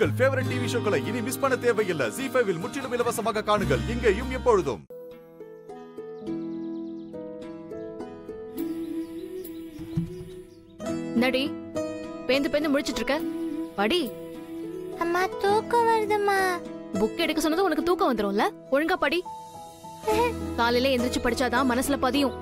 உங்கள் favourite TV ஷோக்களை இனி miss பண்ண தேவையில்லை ஜி ஃபைவில் முற்றிலும் இலவசமாக காணுங்கள் இங்கேயும் எப்பொழுதும் நடி பேந்து பேந்து முழிச்சிட்டு இருக்க படி அம்மா தூக்கம் வருதுமா புக் எடுக்க சொன்னது உனக்கு தூக்கம் வந்துரும்ல ஒழுங்கா படி காலையில எந்திரிச்சு படிச்சாதான் மனசுல பதியும்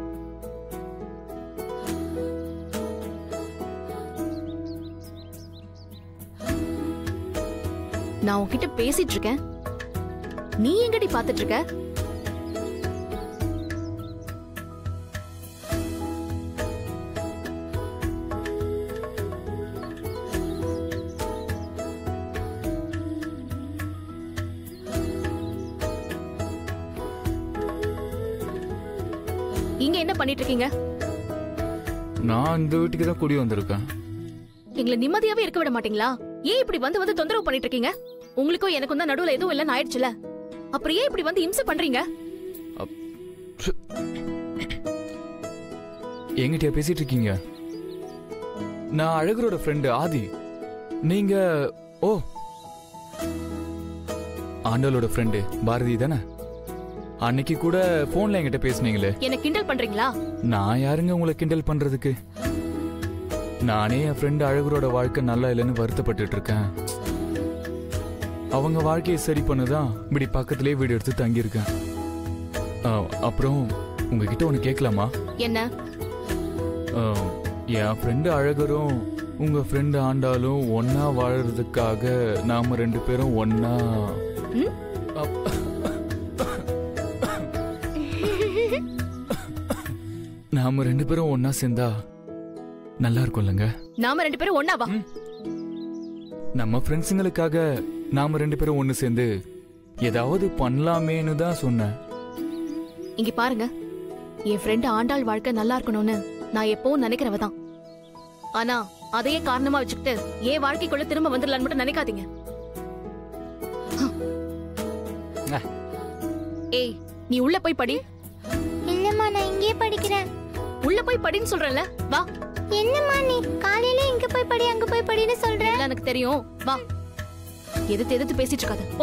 நான் உன்கிட்ட பேசிட்டு இருக்கேன் நீ எங்கடி பாத்துட்டு இருக்க இங்க என்ன பண்ணிட்டு இருக்கீங்க நான் இந்த வீட்டுக்கு தான் குடி வந்திருக்கேன் எங்களை நிம்மதியாவே இருக்க விட மாட்டீங்களா ஏன் இப்படி வந்து வந்து தொந்தரவு பண்ணிட்டு இருக்கீங்க உங்களுக்கும் எனக்கும் தான் நடுவுல எதுவும் இல்லைன்னு ஆயிடுச்சுல அப்புறம் ஏன் இப்படி வந்து இம்சை பண்றீங்க எங்கிட்ட பேசிட்டு இருக்கீங்க நான் அழகரோட ஃப்ரெண்டு ஆதி நீங்க ஓ ஆண்டவளோட ஃப்ரெண்டு பாரதி தானே அன்னைக்கு கூட போன்ல என்கிட்ட பேசுனீங்களே என்ன கிண்டல் பண்றீங்களா நான் யாருங்க உங்களை கிண்டல் பண்றதுக்கு நானே என் ஃப்ரெண்டு அழகரோட வாழ்க்கை நல்லா இல்லைன்னு வருத்தப்பட்டுட்டு இருக்கேன் அவங்க வாழ்க்கையை சரி பண்ணதான் இப்படி பக்கத்திலே வீடு எடுத்து தங்கியிருக்கேன் ஆ, அப்புறம் உங்ககிட்ட ஒன்று கேட்கலாமா என்ன ஆ, என் ஃப்ரெண்டு அழகரும் உங்க ஃப்ரெண்டு ஆண்டாலும் ஒன்னா வாழறதுக்காக நாம ரெண்டு பேரும் ஒன்னா ம்? அப்- நாம ரெண்டு பேரும் ஒன்னா சேர்ந்தா நல்லா இருக்கும்லங்க நாம ரெண்டு பேரும் ஒண்ணாவா நம்ம ஃப்ரெண்ட்ஸுங்களுக்காக நாம ரெண்டு பேரும் ஒன்னு சேர்ந்து ஏதாவது பண்ணலாமேன்னு தான் சொன்னேன் இங்க பாருங்க என் ஃப்ரெண்ட் ஆண்டாள் வாழ்க்கை நல்லா இருக்கணும்னு நான் எப்பவும் நினைக்கிறவ தான் ஆனா அதையே காரணமா வச்சுக்கிட்டு என் வாழ்க்கைக்குள்ள திரும்ப வந்துடலான்னு மட்டும் நினைக்காதீங்க அஹ். ஏய் நீ உள்ள போய் படி இல்லம்மா நான் இங்கேயே படிக்கிறேன் உள்ள போய் படின்னு சொல்றேன்ல வா என்னம்மா நீ காலையில இங்க போய் படி அங்க போய் படின்னு சொல்ற எல்லாம் எனக்கு தெரியும் வா எதிர்த்து எதிர்த்து பேசிட்டு இருக்காத போ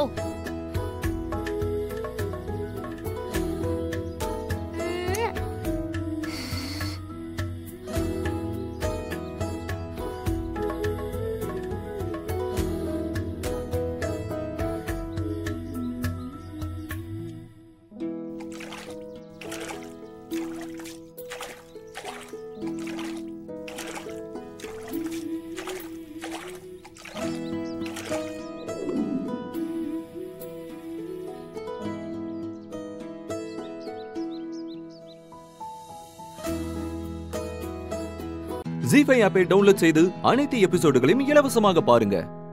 ஜி ஃபைவ் ஆப்பை டவுன்லோட் செய்து அனைத்து எபிசோடுகளையும் இலவசமாக பாருங்க